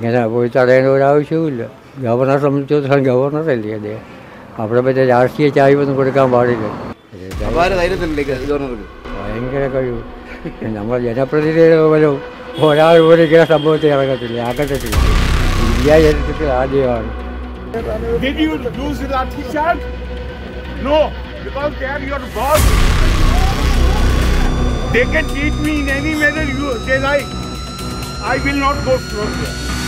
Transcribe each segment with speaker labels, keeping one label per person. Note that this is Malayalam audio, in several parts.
Speaker 1: ഇങ്ങനെ പോയി തടയേണ്ട ഒരാവശ്യവുമില്ല ഗവർണറെ സംബന്ധിച്ചിടത്തോളം ഗവർണറല്ലേ അദ്ദേഹം അവിടെ പറ്റിയ രാഷ്ട്രീയ ചായ്വൊന്നും കൊടുക്കാൻ പാടില്ല
Speaker 2: അപാര ധൈര്യത്തിലേക്ക് ഗവർണർക്ക്
Speaker 1: ഭയങ്കര കഴിവ് നമ്മൾ ജനപ്രതിനിധികൾ പോലും ഒരാൾ പോലും ഇങ്ങനെ സംഭവത്തിൽ ഇറങ്ങത്തില്ല ആക്കത്തില്ല ഇന്ത്യ ചരിത്രത്തിൽ ആദ്യമാണ്
Speaker 3: Did you use the lathi charge? No, because they are your boss. They can treat me in any manner you they like. I will not go slowly.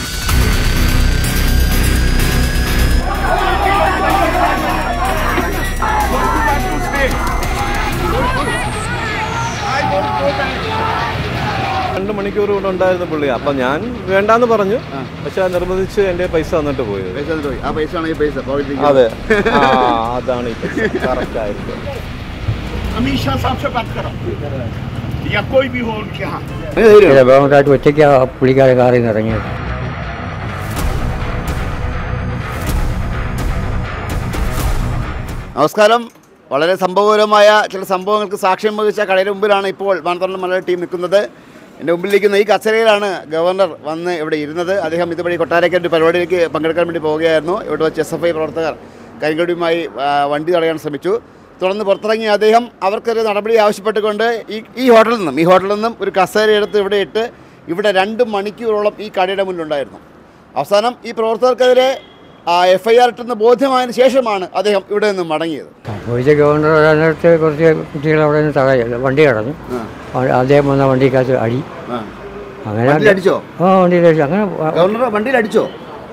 Speaker 3: What do you want to say? I won't go back.
Speaker 4: രണ്ട് മണിക്കൂർ ഇവിടെ ഉണ്ടായിരുന്ന പുള്ളി അപ്പം ഞാൻ വേണ്ടാന്ന് പറഞ്ഞു പക്ഷെ അത് നിർബന്ധിച്ച് എൻ്റെ പൈസ തന്നിട്ട് പോയത്
Speaker 2: പൈസ തന്നിട്ട് പോയി ആ പൈസ ആണ് ഈ പൈസ പോക്കറ്റിലേക്ക്
Speaker 4: അതെ ആ അതാണ് ഈ പൈസ കറക്റ്റ് ആയിരിക്കും
Speaker 3: अमित शाह साहब से बात करो या कोई भी हो उनके यहाँ
Speaker 2: അങ്ങനെ ധൈര്യം
Speaker 1: ചില ബഹുമായിട്ട് ഒറ്റയ്ക്ക് ആ പുള്ളിക്കാരൻ കാറിൽ നിന്ന് ഇറങ്ങിയത്
Speaker 2: നമസ്കാരം വളരെ സംഭവപരമായ ചില സംഭവങ്ങൾക്ക് സാക്ഷ്യം വഹിച്ച കടയുടെ മുമ്പിലാണ് ഇപ്പോൾ മാനന്തവാടി മലയാള ടീം നിൽക്കുന്നത് എൻ്റെ മുമ്പിലിരിക്കുന്ന ഈ കച്ചേരയിലാണ് ഗവർണർ വന്ന് ഇവിടെ ഇരുന്നത് അദ്ദേഹം ഇതുവഴി കൊട്ടാരക്കര ഒരു പരിപാടിയിലേക്ക് പങ്കെടുക്കാൻ വേണ്ടി പോവുകയായിരുന്നു ഇവിടെ വെച്ച് എസ് എഫ് ഐ പ്രവർത്തകർ കരിങ്കടിയുമായി ആ, വണ്ടി തടയാൻ ശ്രമിച്ചു തുടർന്ന് പുറത്തിറങ്ങിയ അദ്ദേഹം അവർക്കൊരു നടപടി ആവശ്യപ്പെട്ടുകൊണ്ട് ഈ ഈ ഹോട്ടലിൽ നിന്നും ഈ ഹോട്ടലിൽ നിന്നും ഒരു കസേര എടുത്ത് ഇവിടെ ഇട്ട് ഇവിടെ രണ്ട് മണിക്കൂറോളം ഈ കടയുടെ മുന്നിലുണ്ടായിരുന്നു അവസാനം ഈ പ്രവർത്തകർക്കെതിരെ എഫ് ഐ ആർ ഇട്ടെന്ന് ബോധ്യമായതിനു ശേഷമാണ് അദ്ദേഹം ഇവിടെ നിന്നും മടങ്ങിയത്
Speaker 1: സംഭവിച്ച ഗവർണർ വരാനടുത്ത് കുറച്ച് കുട്ടികൾ അവിടെ നിന്ന് തടയ വണ്ടി കടന്നു അദ്ദേഹം വന്ന വണ്ടിക്കകത്ത് അടി അങ്ങനെ
Speaker 2: വണ്ടിയിൽ അടിച്ചോ
Speaker 1: ആ വണ്ടിയിൽ അടിച്ചു അങ്ങനെ വ-
Speaker 2: ഗവർണർ വണ്ടിയിൽ അടിച്ചോ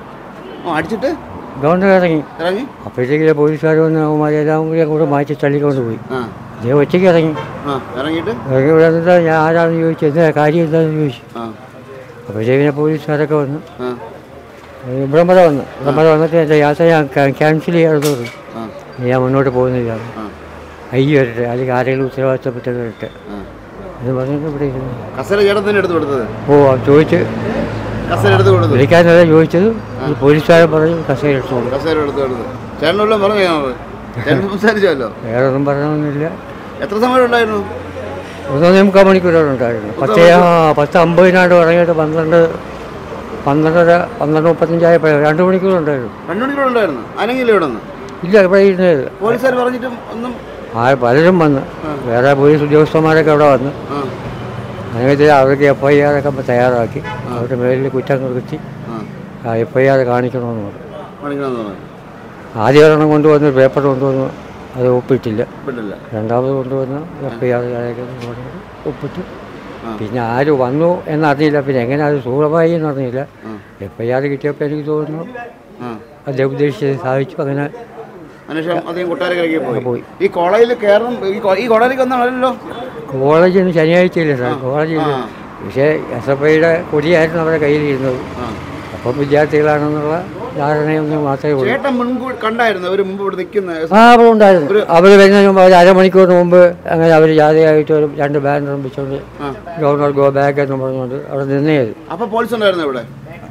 Speaker 2: ആ അടിച്ചിട്ട്
Speaker 1: ഗവർണർ ഇറങ്ങി
Speaker 2: ഇറങ്ങി
Speaker 1: അപ്പോഴത്തേക്ക് പോലീസുകാർ വന്ന് അവന്മാരെല്ലാം കൂടി അങ്ങോട്ട് മാറ്റി തള്ളിക്കൊണ്ട് പോയി
Speaker 2: ആ
Speaker 1: അദ്ദേഹം ഒറ്റയ്ക്ക് ഇറങ്ങി
Speaker 2: ആ ഇറങ്ങിയിട്ട്
Speaker 1: ഇറങ്ങി ഇവിടെ നിന്നിട്ട് ഞാൻ ആരാണെന്ന് ചോദിച്ചു എന്താ കാര്യം എന്താണെന്ന് ചോദിച്ചു
Speaker 2: ആ
Speaker 1: അപ്പോഴത്തേക്കിനെ പോലീസുകാരൊക്കെ വന്നു
Speaker 2: ആ
Speaker 1: ഏഹ് ഇവിടം വരെ വന്നു ഇവിടം വരെ വന്നിട്ട് എൻ്റെ യാത്ര ഞാൻ ക്യാ- ക്യാൻസൽ ചെയ്യാമെന്ന് പറഞ്ഞു
Speaker 2: ആ
Speaker 1: ഞാൻ മുന്നോട്ട് പോകുന്നില്ല
Speaker 2: ആ
Speaker 1: അയ്യോ വരട്ടെ അല്ലെങ്കിൽ ആരെങ്കിലും ഉത്തരവാദിത്തപ്പെട്ടത് വരട്ടെ
Speaker 2: ആ
Speaker 1: എന്ന് പറഞ്ഞിട്ട് ഇവിടെ ഇരുന്നു
Speaker 2: കസേര ചേട്ടൻ തന്നെ എടുത്ത് കൊടുത്തത്
Speaker 1: ഓ ആ ചോദിച്ച്
Speaker 2: കസേര എടുത്ത് കൊടുത്തത്
Speaker 1: വിളിക്കാനല്ല ചോദിച്ചത് ഈ പോലീസുകാരൻ പറഞ്ഞു കസേര എടുത്തോളൂ
Speaker 2: കസേര എടുത്ത് കൊടുത്തത് ചേട്ടനോടും പറഞ്ഞു ഞങ്ങൾ ചേട്ടൻ സംസാരിച്ചല്ലോ
Speaker 1: വേറെ ഒന്നും പറയണമെന്നില്ല
Speaker 2: എത്ര സമയം ഉണ്ടായിരുന്നു
Speaker 1: ഒന്നേ മുക്കാൽ മണിക്കൂറോടെ ഉണ്ടായിരുന്നു പത്ത് ആ പത്ത് അമ്പതിനാണ്ട് തുടങ്ങിയിട്ട് പന്ത്രണ്ട് പന്ത്രണ്ടര പന്ത്രണ്ട് മുപ്പത്തഞ്ചായപ്പോൾ രണ്ട് മണിക്കൂറുണ്ടായിരുന്നു
Speaker 2: രണ്ടു മണിക്കൂർ ഉണ്ടായിരുന്നു അനങ്ങില്ല ഇവിടെ നിന്ന്
Speaker 1: ഇല്ല ഇവിടെ ഇരുന്നത്
Speaker 2: പോലീസുകാർ പറഞ്ഞിട്ടും ഒന്നും
Speaker 1: ആ പലരും വന്ന് വേറെ പോലീസ് ഉദ്യോഗസ്ഥന്മാരൊക്കെ അവിടെ വന്ന്
Speaker 2: ആ
Speaker 1: അങ്ങനെ അവർക്ക് എഫ് ഐ ആർ ഒക്കെ തയ്യാറാക്കി അവരുടെ മേലിൽ കുറ്റം നിർത്തി
Speaker 2: ആ
Speaker 1: എഫ് ഐ ആർ കാണിക്കണമെന്ന് പറഞ്ഞു
Speaker 2: കാണിക്കണമെന്ന് പറഞ്ഞു
Speaker 1: ആദ്യം ഒരെണ്ണം കൊണ്ടുവന്ന് പേപ്പർ കൊണ്ടുവന്ന് അത് ഒപ്പിട്ടില്ല
Speaker 2: പെട്ടില്ല
Speaker 1: രണ്ടാമത് കൊണ്ടുവന്ന് എഫ് ഐ ആർ പറഞ്ഞു ഒപ്പിട്ട്
Speaker 2: ആ.
Speaker 1: പിന്നെ ആര് വന്നു എന്നറിഞ്ഞില്ല പിന്നെ എങ്ങനെ അത് സൂളമായി എന്നറിഞ്ഞില്ല എഫ് ഐ ആർ കിട്ടിയപ്പോൾ എനിക്ക് തോന്നുന്നു
Speaker 2: ആ
Speaker 1: അദ്ദേഹം ഉദ്ദേശിച്ചത് സാധിച്ചു അങ്ങനെ
Speaker 2: അതിനുശേഷം അധികം കൊട്ടാരക്കരയ്ക്ക് പോയി
Speaker 1: പോയി.
Speaker 2: ഈ കോളേജിൽ കയറണം ഈ കോ- ഈ കോളേജിലേക്ക് വന്നാണല്ലോ
Speaker 1: കോളേജിൽ നിന്ന് ശനിയാഴ്ചയില്ല സാർ കോളേജിൽ
Speaker 2: ആ.
Speaker 1: പക്ഷേ എസ് എഫ് ഐയുടെ കൊടിയായിരുന്നു അവരുടെ കയ്യിലിരുന്നത്
Speaker 2: ആ
Speaker 1: അപ്പം വിദ്യാർത്ഥികളാണെന്നുള്ള ധാരണയൊന്നും മാത്രമേ ഉള്ളൂ
Speaker 2: ചേട്ടൻ മുൻകൂർ കണ്ടായിരുന്നു അവർ മുമ്പ് ഇവിടെ നിൽക്കുന്ന
Speaker 1: ആ അവിടെ ഉണ്ടായിരുന്നു അവർ വരുന്നതിന് മുമ്പ് ഒരു അരമണിക്കൂറിന് മുമ്പ് അങ്ങനെ അവർ ജാഥയായിട്ട് ഒരു രണ്ട് ബാനറും വെച്ചുകൊണ്ട് ഗവർണർ ഗോ ബാക്ക് എന്ന് പറഞ്ഞുകൊണ്ട് അവിടെ നിന്നേത്
Speaker 2: അപ്പൊ പോലീസ് ഉണ്ടായിരുന്നു ഇവിടെ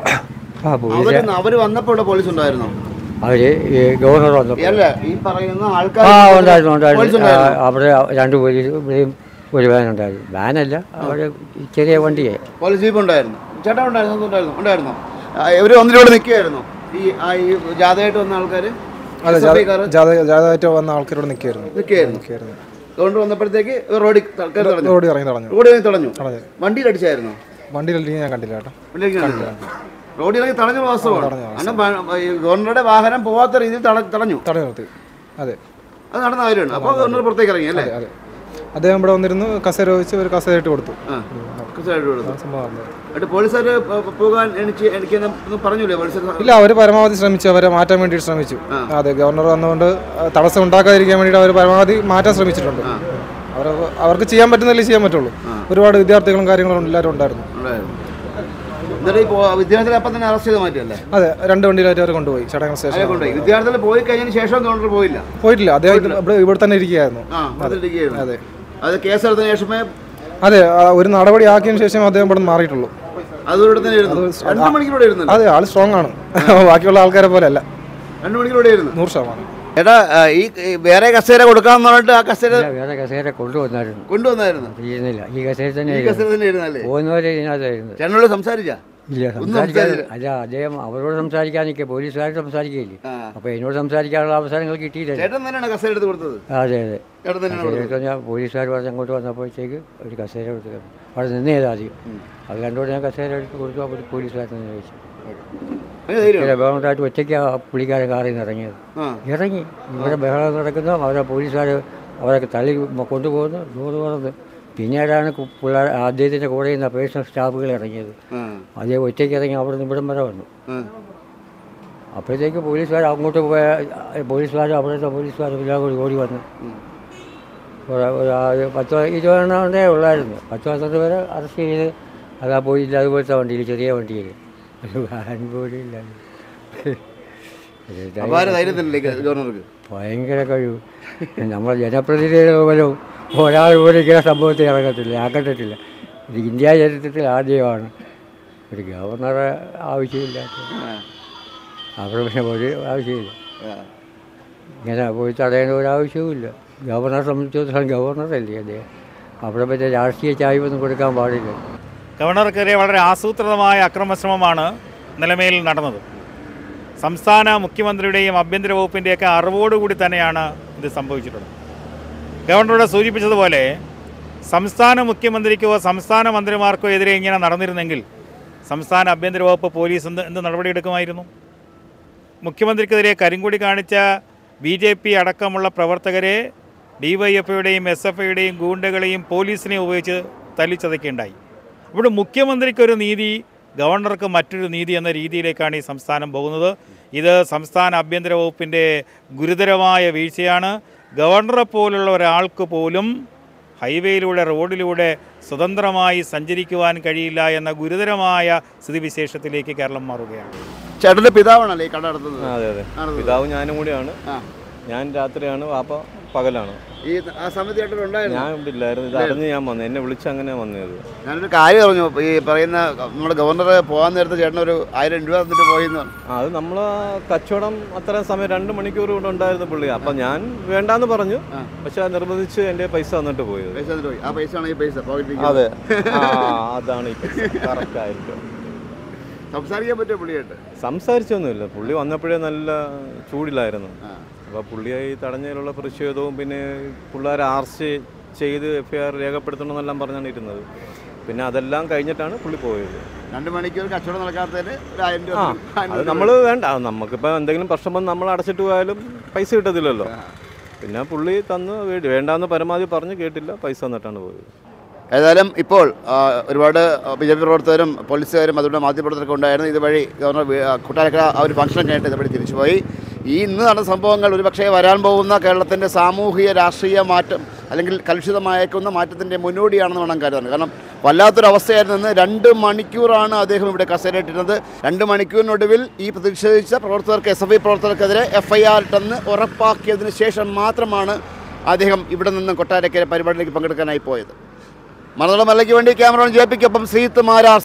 Speaker 1: ആ പോലീസ്
Speaker 2: അവര് അവര് വന്നപ്പോ ഇവിടെ പോലീസ് ഉണ്ടായിരുന്നു
Speaker 1: അവർ ഈ ഗവർണർ വന്നപ്പോൾ
Speaker 2: അല്ല ഈ പറയുന്ന
Speaker 1: ആ
Speaker 2: ആൾക്കാർ
Speaker 1: ഉണ്ടായിരുന്നു
Speaker 2: പോലീസ്
Speaker 1: ഉണ്ടായിരുന്നു ആ,
Speaker 2: ഉണ്ടായിരുന്നു
Speaker 1: അവിടെ രണ്ട് പോലീസ് ഇവിടെയും ഒരു വാൻ ഉണ്ടായിരുന്നു വാനല്ല അവിടെ ഈ ചെറിയ വണ്ടിയെ
Speaker 2: പോലീസ് ജീപ്പ് ഉണ്ടായിരുന്നു ചേട്ടാ ഉണ്ടായിരുന്നു ഉണ്ടായിരുന്നു ഉണ്ടായിരുന്നു ആ, ഇവര് ഒന്നിലൂടെ നിൽക്കുകയായിരുന്നു ഈ ആ ഈ ജാഥയായിട്ട് വന്ന ആൾക്കാര്
Speaker 5: അതെ
Speaker 2: SFI ക്കാര്
Speaker 5: ജാഥ ജാഥയായിട്ട് വന്ന ആൾക്കാരോട് നിൽക്കായിരുന്നു
Speaker 2: നിൽക്കുകയായിരുന്നു
Speaker 5: നിൽക്കായിരുന്നു
Speaker 2: അതുകൊണ്ട് വന്നപ്പോഴത്തേക്ക് ഇവർ റോഡിൽ ത- കയറി തടഞ്ഞു
Speaker 5: റോഡ് ഇറങ്ങി തടഞ്ഞു
Speaker 2: റോഡിൽ ഇറങ്ങി തടഞ്ഞു
Speaker 5: തടഞ്ഞു.
Speaker 2: വണ്ടിയിൽ അടിച്ചായിരുന്നു
Speaker 5: വണ്ടിയിലല്ലെങ്കിൽ ഞാൻ കണ്ടില്ല കേട്ടോ
Speaker 2: വണ്ടിയിലേക്ക് കണ്ടില്ല. റോഡിൽ ഇറങ്ങി തടഞ്ഞ വാസ്തവമാണ് കാരണം വ- ഈ ഗവർണറുടെ വാഹനം പോവാത്ത രീതിയിൽ തട- തടഞ്ഞു
Speaker 5: തടഞ്ഞു നിർത്തി അതെ
Speaker 2: അത് നടന്ന കാര്യമാണ് അപ്പോൾ ഗവർണർ പുറത്തേക്ക് ഇറങ്ങി അല്ലേ
Speaker 5: അതെ അദ്ദേഹം ഇവിടെ വന്നിരുന്നു കസേര വെച്ച് ഒരു കസേര ഇട്ട് കൊടുത്തു
Speaker 2: ആ കൃത്യമായിട്ട് കൊടുത്തു
Speaker 5: സംഭവം നടന്നത്.
Speaker 2: എന്നിട്ട് പോലീസുകാർ പോകാൻ എനിക്ക് എനിക്ക് പറഞ്ഞില്ലേ പോലീസുകാർ
Speaker 5: ഇല്ല അവർ പരമാവധി ശ്രമിച്ചു അവരെ മാറ്റാൻ വേണ്ടി ശ്രമിച്ചു അതെ ഗവർണർ വന്നുകൊണ്ട് ആ, തടസ്സം ഉണ്ടാക്കാതിരിക്കാൻ വേണ്ടിയിട്ട് അവർ പരമാവധി മാറ്റാൻ ശ്രമിച്ചിട്ടുണ്ട് അവർ അവർക്ക് ചെയ്യാൻ പറ്റുന്നില്ല ചെയ്യാൻ പറ്റുള്ളൂ ഒരുപാട് വിദ്യാർത്ഥികളും കാര്യങ്ങളും എല്ലാവരും ഉണ്ടായിരുന്നു
Speaker 2: ഉണ്ടായിരുന്നു എന്നിട്ട് ഈ പോ- വിദ്യാർത്ഥികളെ അപ്പം തന്നെ അറസ്റ്റ് ചെയ്ത് മാറ്റിയല്ലേ
Speaker 5: അതെ രണ്ട് വണ്ടിയിലായിട്ട് അവർ കൊണ്ടുപോയി ചടങ്ങ്
Speaker 2: അവരെ
Speaker 5: സ്റ്റേഷൻ
Speaker 2: കൊണ്ടുപോയി വിദ്യാർത്ഥികൾ പോയി കഴിഞ്ഞതിന് ശേഷം ഗവർണർ പോയില്ല
Speaker 5: പോയിട്ടില്ല അദ്ദേഹം ഇവിടെ ഇവിടെ തന്നെ ഇരിക്കുകയായിരുന്നു
Speaker 2: ആ വന്നിട്ടിരിക്കുകയായിരുന്നു
Speaker 5: അതെ
Speaker 2: അത് കേസെടുത്തതിന് ശേഷമേ
Speaker 5: അതെ ആ, ഒരു നടപടി ആക്കിയതിനു ശേഷം അദ്ദേഹം ഇവിടെ നിന്ന് മാറിയിട്ടുള്ളൂ
Speaker 2: അതുകൂടെ തന്നെ ഇരുന്നു രണ്ട് മണിക്കൂടെ ഇരുന്നല്ലോ
Speaker 5: അതെ ആൾ സ്ട്രോങ് ആണ് ബാക്കിയുള്ള ആൾക്കാരെ പോലെ അല്ല
Speaker 2: രണ്ട് മണിക്കൂടെ ഇരുന്നു
Speaker 5: നൂറ് ശതമാനം
Speaker 2: ചേട്ടാ ആ, ഈ ഈ വേറെ കസേര കൊടുക്കാന്ന് പറഞ്ഞിട്ട് ആ കസേര
Speaker 1: ഇല്ല, വേറെ കസേര കൊണ്ടുവന്നായിരുന്നു
Speaker 2: കൊണ്ടുവന്നായിരുന്നു
Speaker 1: ഇരുന്നില്ല ഈ കസേര തന്നെ
Speaker 2: ഈ കസേര തന്നെ ഇരുന്നല്ലേ
Speaker 1: പോകുന്നവരെ ഇതിനകത്തായിരുന്നു
Speaker 2: ചേട്ടനോട് സംസാരിച്ചാ
Speaker 1: ഇല്ല
Speaker 2: ഒന്നും
Speaker 1: സംസാരിക്കാൻ
Speaker 2: സംസാരിച്ചില്ല?
Speaker 1: അല്ല അദ്ദേഹം അവരോട് സംസാരിക്കാൻ നിൽക്കുക പോലീസുകാർ സംസാരിക്കുകയില്ലേ
Speaker 2: ആ.
Speaker 1: അപ്പോൾ എന്നോട് സംസാരിക്കാനുള്ള അവസരങ്ങൾ കിട്ടിയില്ല
Speaker 2: ചേട്ടൻ തന്നെയാണ് കസേര എടുത്ത് കൊടുത്തത്
Speaker 1: അതെ അതെ
Speaker 2: ചേട്ടൻ തന്നെയാണ്
Speaker 1: കസേര
Speaker 2: കൊടുത്തത്
Speaker 1: എടുത്ത് ഞാൻ പോലീസുകാർ പറഞ്ഞ് അങ്ങോട്ട് വന്നപ്പോഴത്തേക്ക് ഒരു കസേര എടുത്ത് തന്നു. അവിടെ നിന്നേത് ആദ്യം അത് കണ്ടുകൊണ്ട് ഞാൻ കസേര എടുത്ത് കൊടുത്തു അപ്പോൾ പോലീസുകാർ നിന്ന് ചോദിച്ചു
Speaker 2: അങ്ങനെ ധൈര്യം
Speaker 1: ഗവൺമെൻറ്റായിട്ട് ഒറ്റയ്ക്ക് ആ പുള്ളിക്കാരൻ കാറിൽ നിന്ന് ഇറങ്ങിയത്
Speaker 2: ആ
Speaker 1: ഇറങ്ങി ഇവിടെ ബഹളം നടക്കുന്നു അവരെ പോലീസുകാർ അവരൊക്കെ തള്ളി കൊണ്ടുപോകുന്നു ഡോറ് തുറന്ന് പിന്നീടാണ് കു- പിള്ളേർ അദ്ദേഹത്തിൻ്റെ കൂടെ നിന്ന് പേഴ്സണൽ സ്റ്റാഫുകൾ ഇറങ്ങിയത്
Speaker 2: ആ
Speaker 1: അതേ ഒറ്റയ്ക്ക് ഇറങ്ങി അവിടെ നിന്ന് ഇവിടം വരെ വന്നു
Speaker 2: ആ.
Speaker 1: അപ്പോഴത്തേക്ക് പോലീസുകാർ അങ്ങോട്ട് പോയ പോലീസുകാരും അവിടുത്തെ പോലീസുകാരും എല്ലാം കൂടി ഓടി വന്നു ഒരു- ഒരു ആ- പത്ത് ഇരുപതെണ്ണേ ഉള്ളായിരുന്നു പത്ത് പന്ത്രണ്ട് പേരെ അറസ്റ്റ് ചെയ്ത് അതാ പോയില്ല അതുപോലത്തെ വണ്ടിയിൽ ചെറിയ വണ്ടിയിൽ ഒരു വാൻ പോലും ഇല്ലായിരുന്നു ഒരു ധൈര്യം-
Speaker 2: അപാര ധൈര്യം തന്നെയല്ലേ ഗവർണർക്ക്
Speaker 1: ഭയങ്കര കഴിവ് നമ്മൾ ജനപ്രതിനിധികൾ പോലും ഒരാൾ പോലും ഇങ്ങനെ സംഭവത്തിൽ ഇറങ്ങത്തില്ല ഞാൻ കണ്ടിട്ടില്ല ഇത് ഇന്ത്യ ചരിത്രത്തിൽ ആദ്യമാണ് ഒരു ഗവർണറെ ആവശ്യമില്ലാത്ത അവിടെ പിന്നെ ഒരു ആവശ്യമില്ല ഇങ്ങനെ പോയി തടയേണ്ട ഒരു ആവശ്യവുമില്ല ഗവർണറെ സംബന്ധിച്ചിടത്തോളം ഗവർണറല്ലേ അദ്ദേഹം അവിടെ പിന്നെ രാഷ്ട്രീയ ചായ്വൊന്നും കൊടുക്കാൻ പാടില്ല
Speaker 6: ഗവർണർക്കെതിരെ വളരെ ആസൂത്രിതമായ അക്രമശ്രമമാണ് നിലമേൽ നടന്നത് സംസ്ഥാന മുഖ്യമന്ത്രിയുടെയും ആഭ്യന്തര വകുപ്പിൻ്റെയൊക്കെ അറിവോടുകൂടി തന്നെയാണ് ഇത് സംഭവിച്ചിട്ടുള്ളത് ഗവർണറുടെ സൂചിപ്പിച്ചതുപോലെ സംസ്ഥാന മുഖ്യമന്ത്രിക്കോ സംസ്ഥാന മന്ത്രിമാർക്കോ എതിരെ ഇങ്ങനെ നടന്നിരുന്നെങ്കിൽ സംസ്ഥാന ആഭ്യന്തര വകുപ്പ് പോലീസ് എന്ത് എന്ത് നടപടിയെടുക്കുമായിരുന്നു മുഖ്യമന്ത്രിക്കെതിരെ കരിങ്കൊടി കാണിച്ച ബി ജെ പി അടക്കമുള്ള പ്രവർത്തകരെ ഡി വൈ എഫ് ഐയുടെയും എസ് എഫ് ഐയുടെയും ഗൂണ്ടകളെയും പോലീസിനെയും ഉപയോഗിച്ച് തല്ലിച്ചതയ്ക്കുകയുണ്ടായി ഇവിടെ മുഖ്യമന്ത്രിക്കൊരു നീതി ഗവർണർക്ക് മറ്റൊരു നീതി എന്ന രീതിയിലേക്കാണ് ഈ സംസ്ഥാനം പോകുന്നത് ഇത് സംസ്ഥാന ആഭ്യന്തര വകുപ്പിൻ്റെ ഗുരുതരമായ വീഴ്ചയാണ് ഗവർണറെ പോലുള്ള ഒരാൾക്ക് പോലും ഹൈവേയിലൂടെ റോഡിലൂടെ സ്വതന്ത്രമായി സഞ്ചരിക്കുവാൻ കഴിയില്ല എന്ന ഗുരുതരമായ സ്ഥിതിവിശേഷത്തിലേക്ക് കേരളം മാറുകയാണ്
Speaker 2: ചേട്ടന്റെ പിതാവാണല്ലേ ഈ കട നടത്തുന്നത്
Speaker 4: ആ, അതെ അതെ
Speaker 2: ആണത്.
Speaker 4: പിതാവ് ഞാനും കൂടിയാണ്
Speaker 2: ആ.
Speaker 4: ഞാൻ രാത്രിയാണ് വാപ്പ പകലാണ്
Speaker 2: ഈ ആ സമയത്ത് ചേട്ടൻ ഉണ്ടായിരുന്നു
Speaker 4: ഞാൻ ഇവിടെ ഇല്ലായിരുന്നു ഇത് അറിഞ്ഞ് ഞാൻ വന്നു എന്നെ വിളിച്ച് അങ്ങനെ വന്നത്
Speaker 2: ഞാനൊരു കാര്യം പറഞ്ഞു ഈ പറയുന്ന നമ്മുടെ ഗവർണർ പോകാൻ നേരത്തെ ചേട്ടൻ ഒരു ആയിരം രൂപ തന്നിട്ട് പോയിന്ന് പറഞ്ഞു.
Speaker 4: ആ, അത് നമ്മൾ കച്ചവടം അത്രയും സമയം രണ്ട് മണിക്കൂർ ഇവിടെ ഉണ്ടായിരുന്നു പുള്ളി അപ്പം ഞാൻ വേണ്ടാന്ന് പറഞ്ഞു
Speaker 2: ആ.
Speaker 4: പക്ഷെ അത് നിർബന്ധിച്ച് എൻ്റെ പൈസ തന്നിട്ട് പോയത്
Speaker 2: പൈസ തന്നിട്ട് പോയി ആ പൈസ ആണ് ഈ പൈസ പോക്കറ്റിലേക്ക്
Speaker 4: അതെ ആ അതാണ് ഈ പൈസ കറക്റ്റ് ആയിരിക്കും
Speaker 2: സംസാരിക്കാൻ പറ്റുമോ പുള്ളിയായിട്ട്
Speaker 4: സംസാരിച്ചൊന്നുമില്ല പുള്ളി വന്നപ്പോഴേ നല്ല ചൂടിലായിരുന്നു
Speaker 2: ആ.
Speaker 4: അപ്പോൾ പുള്ളിയായി തടഞ്ഞതിലുള്ള പ്രതിഷേധവും പിന്നെ പിള്ളേരെ ആർച്ച് ചെയ്ത് എഫ് ഐ ആർ രേഖപ്പെടുത്തണമെന്നെല്ലാം പറഞ്ഞാണ് ഇരുന്നത് പിന്നെ അതെല്ലാം കഴിഞ്ഞിട്ടാണ് പുള്ളി പോയത്
Speaker 2: രണ്ട് മണിക്കൂർ കച്ചവടം നടക്കാത്തതിന് ഒരു ആയിരം രൂപ
Speaker 4: ആ
Speaker 2: തന്നു. ആയിരം
Speaker 4: അത്
Speaker 2: രൂപ
Speaker 4: നമ്മൾ വേണ്ട നമുക്കിപ്പോൾ എന്തെങ്കിലും പ്രശ്നം വന്ന് നമ്മൾ അടച്ചിട്ട് പോയാലും പൈസ കിട്ടത്തില്ലല്ലോ പിന്നെ പുള്ളി തന്ന് വേണ്ടി വേണ്ടാന്ന് പരമാവധി പറഞ്ഞ് കേട്ടില്ല പൈസ തന്നിട്ടാണ് പോയത്
Speaker 2: ഏതായാലും ഇപ്പോൾ ആ, ഒരുപാട് ബി ജെ പി പ്രവർത്തകരും പോലീസുകാരും അതുപോലെ മാധ്യമപ്രവർത്തകരൊക്കെ ഉണ്ടായിരുന്നു ഇതുവഴി ഗവർണർ വി- ആ, കൊട്ടാരക്കര ആ ഒരു ഫംഗ്ഷൻ കഴിഞ്ഞിട്ട് ഇതുവഴി തിരിച്ചുപോയി ഈ ഇന്ന് നടന്ന സംഭവങ്ങൾ ഒരുപക്ഷെ വരാൻ പോകുന്ന കേരളത്തിൻ്റെ സാമൂഹിക രാഷ്ട്രീയ മാറ്റം അല്ലെങ്കിൽ കലുഷിതമായേക്കുന്ന മാറ്റത്തിൻ്റെ മുന്നോടിയാണെന്ന് വേണം കരുതാൻ കാരണം വല്ലാത്തൊരവസ്ഥയായിരുന്നു ഇന്ന് രണ്ട് മണിക്കൂറാണ് അദ്ദേഹം ഇവിടെ കസേരയിട്ടിരുന്നത് രണ്ട് മണിക്കൂറിനൊടുവിൽ ഈ പ്രതിഷേധിച്ച പ്രവർത്തകർക്ക് എസ് എഫ് ഐ പ്രവർത്തകർക്കെതിരെ എഫ് ഐ ആർ ഇട്ടെന്ന് ഉറപ്പാക്കിയതിന് ശേഷം മാത്രമാണ് അദ്ദേഹം ഇവിടെ നിന്ന് കൊട്ടാരക്കര പരിപാടിയിലേക്ക് പങ്കെടുക്കാനായി പോയത് മറുനാട് മല്ലയ്ക്ക് വേണ്ടി ക്യാമറ ജെ പിക്കൊപ്പം ശ്രീത്ത് മാരാർ